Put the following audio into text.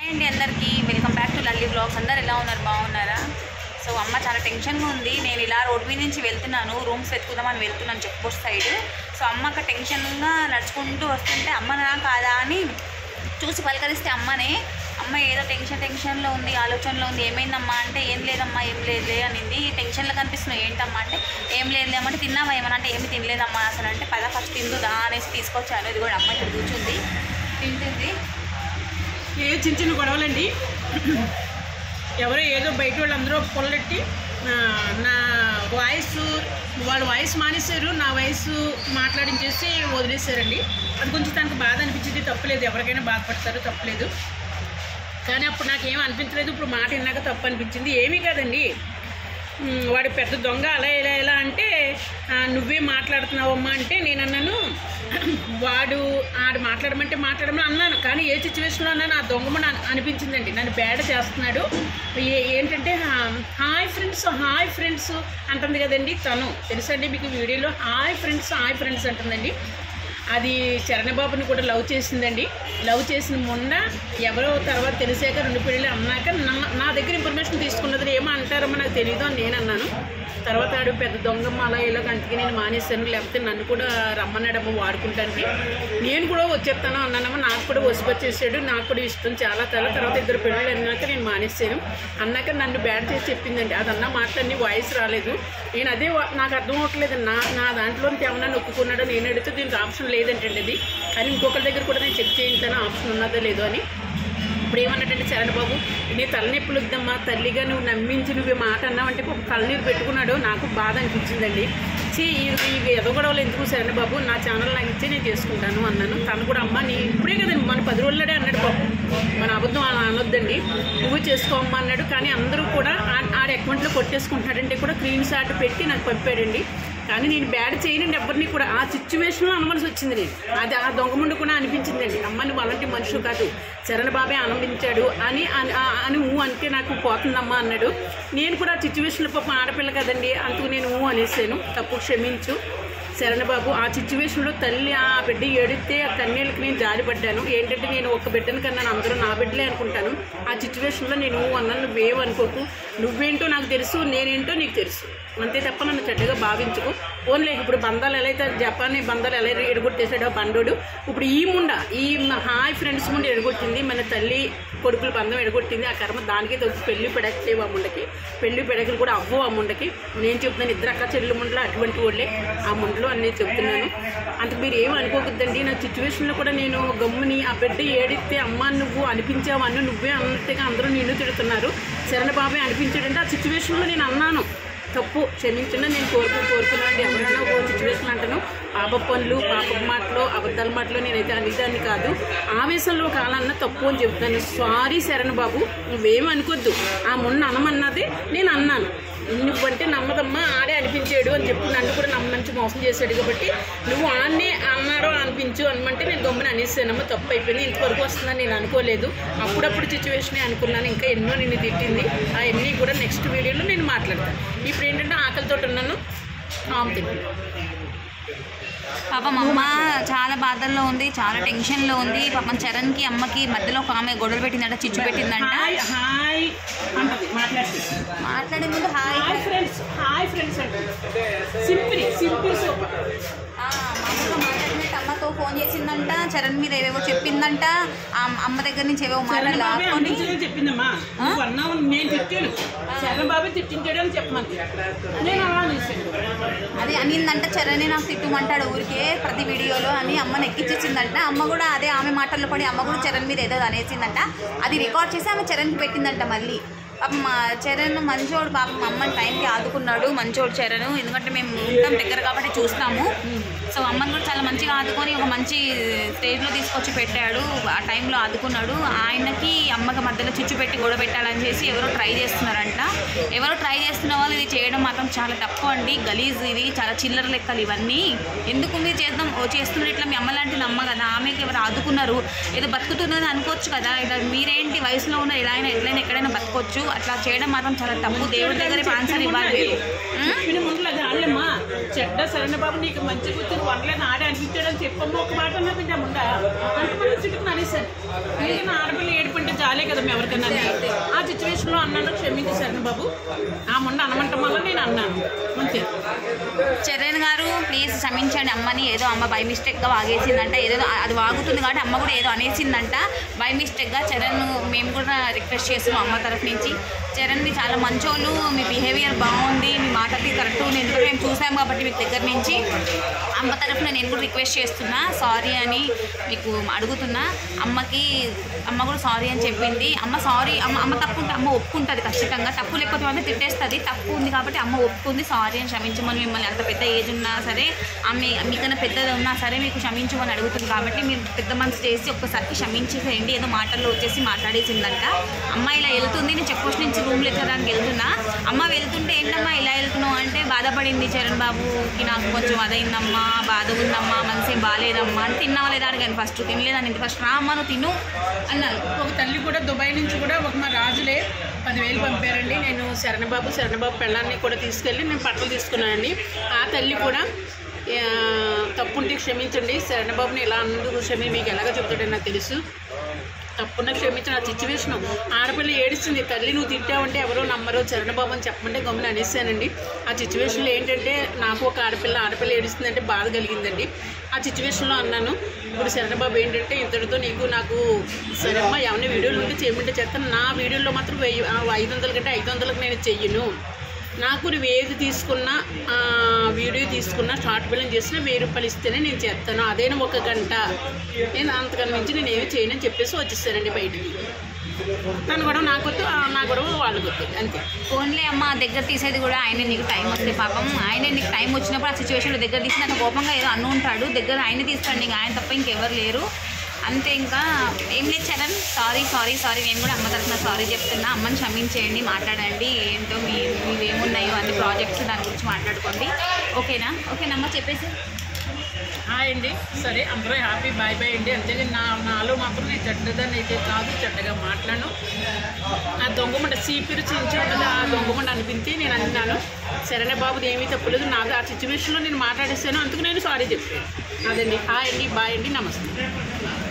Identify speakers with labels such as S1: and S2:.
S1: అండి అందరికీ welcome back to Lalli blogs అందరు ఎలా ఉన్నారు బాగున్నారా సో అమ్మ చాలా టెన్షన్గా ఉంది నేను ఇలా రోడ్ మీద నుంచి వెళ్తున్నాను రూమ్స్ వెతుకుదామని వెళ్తున్నాను చెక్ పోస్ట్ సైడ్ సో అమ్మ అక్కడ టెన్షన్గా నడుచుకుంటూ వస్తుంటే అమ్మ నా కాదా అని చూసి పలకరిస్తే అమ్మనే అమ్మ ఏదో టెన్షన్ టెన్షన్లో ఉంది ఆలోచనలో ఉంది ఏమైందమ్మా అంటే ఏం లేదమ్మా ఏం లేదులే అనింది టెన్షన్లో కనిపిస్తున్నాయి ఏంటమ్మా అంటే ఏం లేదులే అమ్మ అంటే తిన్నావా ఏమన్నా అంటే ఏమి తినలేదమ్మా అసలు అంటే పద ఫస్ట్ తిందుదా అనేసి తీసుకొచ్చాను ఇది కూడా అమ్మ ఇక్కడ కూర్చుంది తింటుంది
S2: ఏ చిన్న చిన్న గొడవలండి ఎవరో ఏదో బయట వాళ్ళందరూ పొల్లెట్టి ఆ, నా వాయిస్ వాళ్ళ వాయిస్ మానేశారు నా వయసు మాట్లాడించేసి వదిలేశారండి అది కొంచెం తనకు బాధ అనిపించింది తప్పలేదు ఎవరికైనా బాధపడతారు తప్పలేదు కానీ అప్పుడు నాకేం అనిపించలేదు ఇప్పుడు మాట విన్నాక తప్పు అనిపించింది ఏమీ కాదండి ఉమ్, వాడు పెద్ద దొంగ అలా ఇలా ఇలా అంటే ఆ, నువ్వే మాట్లాడుతున్నావమ్మా అంటే నేను అన్నాను వాడు ఆడు మాట్లాడమంటే మాట్లాడమని అన్నాను కానీ ఏ సిచ్యువేషన్లో అన్నాను ఆ దొంగమని అని- అనిపించిందండి నన్ను బేడ చేస్తున్నాడు ఏ ఏంటంటే హాయ్ ఫ్రెండ్స్ హాయ్ ఫ్రెండ్స్ అంటుంది కదండి తను తెలుసండి మీకు వీడియోలో హాయ్ ఫ్రెండ్స్ హాయ్ ఫ్రెండ్స్ అంటుందండి అది చరణబాబుని కూడా లవ్ చేసిందండి లవ్ చేసిన మొన్న ఎవరో తర్వాత తెలిసాక రెండు పెళ్ళి అన్నాక నా నా దగ్గర ఇన్ఫర్మేషన్ తీసుకున్నది ఏమో అంటారమ్మో నాకు తెలియదు అని నేను అన్నాను తర్వాత ఆడు పెద్ద దొంగమ్మ అలా ఇలా అందుకే నేను మానేశాను లేకపోతే నన్ను కూడా రమ్మన్నాడమ్మ వాడుకుంటానికి నేను కూడా వచ్చేస్తాను అన్నానమ్మ నాకు కూడా వసిపచ్చేసాడు నాకు కూడా ఇష్టం చాలా చాలా తర్వాత ఇద్దరు పెళ్ళిళ్ళు అన్నాక నేను మానేశాను అన్నాక నన్ను బ్యాడ్ చేసి చెప్పిందండి అది అన్న మాటలన్నీ వాయిస్ రాలేదు నేను అదే వా- నాకు అర్థం అవ్వట్లేదు నా నా దాంట్లో ఏమన్నా నొక్కుకున్నాడో నేను అడిగితే దీనికి ఆప్షన్ లేదంటండి అది కానీ ఇంకొకరి దగ్గర కూడా నేను చెక్ చేయించాను ఆప్షన్ ఉన్నదో లేదో అని ఇప్పుడు ఏమన్నట్టంటే చరణ్ బాబు నీ తలనొప్పులు వద్దమ్మా తల్లిగా నువ్వు నమ్మించి నువ్వు ఈ మాట అన్నావంటే పాపం కళ్ళనీరు పెట్టుకున్నాడు నాకు బాధ అనిపించిందండి చీ ఇవి ఎదగొడవలు ఎందుకు శరణ్ బాబు నా ఛానల్ నాకు ఇచ్చి నేను చేసుకుంటాను అన్నాను తను కూడా అమ్మ నీ ఇప్పుడే కదండి మన పది రోజులడే అన్నాడు పాపం మన అబద్ధం అలా అనొద్దండి నువ్వు చేసుకోమ్మా అన్నాడు కానీ అందరూ కూడా ఆ- ఆడ అకౌంట్లో కొట్టేసుకుంటున్నాడంటే కూడా స్క్రీన్ షాట్ పెట్టి నాకు పంపాడండి కానీ నేను బ్యాడ్ చేయనండి ఎవరిని కూడా ఆ సిచ్యువేషన్లో అనవలసి వచ్చింది నేను అది ఆ దొంగముండు కూడా అనిపించిందండి అమ్మ నువ్వు అలాంటి మనుషులు కాదు చరణ్ బాబే ఆనందించాడు అని అని- ఆ- అని ఊ అంటే నాకు పోతుందమ్మా అన్నాడు నేను కూడా ఆ సిచ్యువేషన్లో పాపం ఆడపిల్ల కదండి అందుకు నేను ఊ అనేసాను తప్పు క్షమించు శరణ్ బాబు ఆ సిచ్యువేషన్లో తల్లి ఆ బిడ్డ ఏడితే ఆ కన్నీళ్ళకి నేను జారిపడ్డాను ఏంటంటే నేను ఒక బిడ్డను కన్నా అందరూ నా బిడ్డలే అనుకుంటాను ఆ సిచ్యువేషన్లో నేను అన్నాను నువ్వేమనుకోకు నువ్వేంటో నాకు తెలుసు నేనేంటో నీకు తెలుసు అంతే తప్ప నన్ను చెడ్డగా భావించుకో ఓన్లీ ఇప్పుడు బంధాలు ఎలా అయితే జపాన్ బంధాలు ఎలా ఎడగొట్టేశాడో ఆ బండోడు ఇప్పుడు ఈ ముండ ఈ మ- హాయ్ ఫ్రెండ్స్ ముందు ఎడగొట్టింది మన తల్లి కొడుకుల బంధం ఎడగొట్టింది ఆ కర్మ దానికే తగ్గి పెళ్లి పెడకలేవు ఆ ముండకి పెళ్లి పెడకలు కూడా అవ్వవు ఆ ముండకి నేను చెప్తున్నాను ఇద్దరు అక్క చెల్లి ముండలో అటువంటి వాళ్ళే ఆ ముండలో అన్నీ చెప్తున్నాను అందుకు మీరు ఏం అనుకోకూడదండి నా సిచ్యువేషన్లో కూడా నేను గమ్ముని ఆ బిడ్డ ఏడిస్తే అమ్మ నువ్వు అనిపించావు అన్ను నువ్వే అన్నట్టుగా అందరూ నిన్ను తిడుతున్నారు శరణ బాబాయ్ అనిపించాడంటే ఆ సిచ్యువేషన్లో నేను అన్నాను తప్పు క్షమించిన నేను కోరుకు కోరుకున్నాను ఎవరైనా ఓ సిచ్యువేషన్ అంటాను పాప పనులు పాప మాటలు అబద్ధాల మాటలు నేనైతే అనేదాన్ని కాదు ఆవేశంలో కాలన్న తప్పు అని చెప్తాను సారీ శరణ్ బాబు నువ్వేం అనుకోద్దు ఆ మొన్న అనమన్నది నేను అన్నాను నువ్వంటే నమ్మదమ్మా ఆడే అనిపించాడు అని చెప్పి నన్ను కూడా నమ్మంచి మోసం చేశాడు కాబట్టి నువ్వు ఆన్నే అన్నారో అనిపించు అనమంటే నేను గమ్మున అనేసానమ్మా తప్పు అయిపోయింది ఇంతవరకు వస్తుందని నేను అనుకోలేదు అప్పుడప్పుడు సిచ్యువేషనే అనుకున్నాను ఇంకా ఎన్నో నిన్ను తిట్టింది ఆ ఎన్ని కూడా నెక్స్ట్ వీడియోలో నేను మాట్లాడతాను ఇప్పుడు ఏంటంటే ఆకలితో ఉన్నాను ఆమె తింటాను
S1: పాపం అమ్మ చాలా బాధల్లో ఉంది చాలా టెన్షన్లో ఉంది పాపం చరణ్కి అమ్మకి మధ్యలో ఒక ఆమె గొడవలు పెట్టిందంట చిచ్చు పెట్టిందంట
S2: హాయ్ హాయ్ అంటది మాట్లాడుతుంది
S1: మాట్లాడే ముందు hi
S2: hi friends hi friends అంటది సింపుల్ సింపుల్ సూపర్
S1: ఆ, మామూలుగా మాట్లాడినట్టు అమ్మతో ఫోన్ చేసిందంట చరణ్ మీద ఏవేవో చెప్పిందంట ఆ అమ్మ దగ్గర నుంచి ఏవేవో మాటలు
S2: శరణ్ బాబే
S1: లాక్కొని
S2: అనిపించదని చెప్పిందమ్మా నువ్వు అన్నావు నేను తిట్టాను శరణ్ బాబే తిట్టించాడు అని చెప్పమంది నేను అలా చేశాను
S1: అది అనిందంట చరణ్ నాకు తిట్టుమంటాడు ఊరికే ప్రతి వీడియోలో అని అమ్మని ఎక్కిచ్చేసిందంట అమ్మ కూడా అదే ఆమె మాటల్లో పడి అమ్మ కూడా చరణ్ మీద ఏదో అనేసిందంట అది రికార్డ్ చేసి ఆమె చరణ్కి పెట్టిందంట మళ్ళీ పాపం మా చరణ్ మంచోడు పాపం మా అమ్మని టైంకి ఆదుకున్నాడు మంచోడు చరణ్ ఎందుకంటే మేము ఉంటాం దగ్గర కాబట్టి చూస్తాము సో అమ్మని కూడా చాలా మంచిగా ఆదుకొని ఒక మంచి స్టేజ్లో తీసుకొచ్చి పెట్టాడు ఆ టైంలో ఆదుకున్నాడు ఆయనకి అమ్మకి మధ్యలో చిచ్చు పెట్టి గొడవ పెట్టాలని చేసి ఎవరో ట్రై చేస్తున్నారంట ఎవరో ట్రై చేస్తున్న వాళ్ళు ఇది చేయడం మాత్రం చాలా తప్పు అండి గలీజ్ ఇది చాలా చిల్లర లెక్కలు ఇవన్నీ ఎందుకు మీరు చేద్దాం ఓ చేస్తున్నారు ఇట్లా మీ అమ్మ లాంటి నమ్మ కదా ఆమెకి ఎవరు ఆదుకున్నారు ఏదో బతుకుతున్నది అనుకోవచ్చు కదా ఇలా మీరేంటి వయసులో ఉన్న ఎలా అయినా ఎట్లయినా ఎక్కడైనా బతకొచ్చు అట్లా చేయడం మాత్రం చాలా తప్పు దేవుడి దగ్గర ఆన్సర్ ఇవ్వాలి మీరు ఉం?
S2: చెప్పిన ముందు అది ఆడలేమ్మా చెడ్డ శరణ బాబు నీకు మంచి కూతురు వండలేని ఆడే అనిపించాడని చెప్పమ్మా ఒక మాట నాకు ఇంకా ముందా అంటే మనం చుట్టూ అనేసాను ఎందుకంటే ఆడపిల్ల ఏడుపుంటే చాలే కదా మేము ఎవరికన్నా ఆ సిచ్యువేషన్లో అన్నాను క్షమించేశారు బాబు ఆ మొన్న అనమంటం వల్ల నేను అన్నాను అంతే
S1: చరణ్ గారు ప్లీజ్ క్షమించండి అమ్మని ఏదో అమ్మ బై మిస్టేక్గా వాగేసిందంట ఏదో అది వాగుతుంది కాబట్టి అమ్మ కూడా ఏదో అనేసిందంట బై మిస్టేక్గా చరణ్ మేము కూడా రిక్వెస్ట్ చేస్తున్నాం అమ్మ తరఫు నుంచి చరణ్ది చాలా మంచోళ్ళు మీ బిహేవియర్ బాగుంది మీ మాటది కరెక్ట్ ఉంది ఎందుకంటే మేము చూసాం కాబట్టి మీకు దగ్గర నుంచి అమ్మ తరఫున నేను కూడా రిక్వెస్ట్ చేస్తున్నా సారీ అని మీకు అడుగుతున్నా అమ్మకి అమ్మ కూడా సారీ అని చెప్పింది అమ్మ సారీ అమ్మ అమ్మ తప్పు ఉంటే అమ్మ ఒప్పుకుంటుంది ఖచ్చితంగా తప్పు లేకపోతే మాత్రం తిట్టేస్తుంది తప్పు ఉంది కాబట్టి అమ్మ ఒప్పుకుంది సారీ అని క్షమించమని మిమ్మల్ని అంత పెద్ద ఏజ్ ఉన్నా సరే ఆమె మీకన్నా పెద్దది ఉన్నా సరే మీకు క్షమించమని అడుగుతుంది కాబట్టి మీరు పెద్ద మనసు చేసి ఒక్కసారి క్షమించేసేయండి ఏదో మాటల్లో వచ్చేసి మాట్లాడేసిందంట అమ్మ ఇలా వెళ్తుంది నేను చెక్ పోస్ట్ నుంచి రూమ్లో ఎక్కడానికి వెళ్తున్నా అమ్మ వెళ్తుంటే ఏంటమ్మా ఇలా వెళ్తున్నావు అంటే బాధపడింది చరణ్ బాబుకి నాకు కొంచెం అదైందమ్మా బాధ ఉందమ్మా మనసేం బాగాలేదమ్మా అని తిన్నావా లేదా అడిగాను ఫస్ట్ తినలేదని ఫస్ట్ రా అమ్మ నువ్వు తిను అన్నాను
S2: ఒక తల్లి కూడా దుబాయ్ నుంచి కూడా ఒక మా రాజులే పదివేలు పంపారండి నేను శరణబాబు శరణబాబు పెళ్ళాన్ని కూడా తీసుకెళ్ళి నేను బట్టలు తీసుకున్నానండి ఆ తల్లి కూడా ఆ, తప్పుంటే క్షమించండి శరణబాబుని ఎలా అందుకు క్షమి మీకు ఎలాగ చెప్తాడో నాకు తెలుసు తప్పున్న క్షమించిన ఆ సిచ్యువేషన్ ఆడపిల్ల ఏడుస్తుంది తల్లి నువ్వు తిట్టావంటే ఎవరో నమ్మరో చరణబాబు అని చెప్పమంటే గమ్మున అనేసానండి ఆ సిచ్యువేషన్లో ఏంటంటే నాకు ఒక ఆడపిల్ల ఆడపిల్ల ఏడుస్తుందంటే బాధ కలిగిందండి ఆ సిచ్యువేషన్లో అన్నాను ఇప్పుడు శరణబాబు ఏంటంటే ఇంతటితో నీకు నాకు సరేమ్మా ఏమైనా వీడియోలు ఉంటే చేయమంటే చేస్తాను నా వీడియోలో మాత్రం వెయ్యి ఆ, ఐదు వందల కంటే ఐదు వందలకు నేను చెయ్యను నాకు నువ్వు ఏది తీసుకున్నా ఆ, వీడియో తీసుకున్నా షార్ట్ ఫిల్మ్ చేసినా వెయ్యి రూపాయలు ఇస్తేనే నేను చేస్తాను అదేనా ఒక గంట నేను అంతకన్నా మించి నేను ఏమి చేయనని చెప్పేసి వచ్చేసానండి బయటికి తను గొడవ నాకు వద్దు ఆ, నా గొడవ వాళ్ళకి వద్దు అంతే
S1: ఓన్లీ అమ్మ దగ్గర తీసేది కూడా ఆయన నీకు టైం వస్తే పాపం ఆయన నీకు టైం వచ్చినప్పుడు ఆ సిచ్యువేషన్లో దగ్గర తీసి నాకు కోపంగా ఏదో అన్ను ఉంటాడు దగ్గర ఆయన తీస్తాడు నీకు ఆయన తప్ప ఇంకెవరు లేరు అంతే ఇంకా ఏం లేదు చరణ్ సారీ సారీ సారీ నేను కూడా అమ్మ తరఫున సారీ చెప్తున్నా అమ్మని క్షమించేయండి మాట్లాడండి ఏంటో మీ మీవి ఏమున్నాయో అన్ని ప్రాజెక్ట్స్ దాని గురించి మాట్లాడుకోండి ఓకేనా ఓకేనా అమ్మ చెప్పేసి
S2: హాయ్ అండి సరే అందరూ హ్యాపీ బాయ్ బాయ్ అండి అంతేగాని నా నాలో మాత్రం నేను చెడ్డదాన్ని అయితే కాదు చెడ్డగా మాట్లాడను ఆ దొంగమండ సీపీరు చించి ఉన్నది ఆ దొంగమండ అనిపించి నేను అన్నాను సరేనే బాబుది ఏమీ తప్పలేదు నాది ఆ సిచ్యువేషన్లో నేను మాట్లాడేసాను అందుకు నేను సారీ చెప్పాను అదండి హాయ్ అండి బాయ్ అండి నమస్తే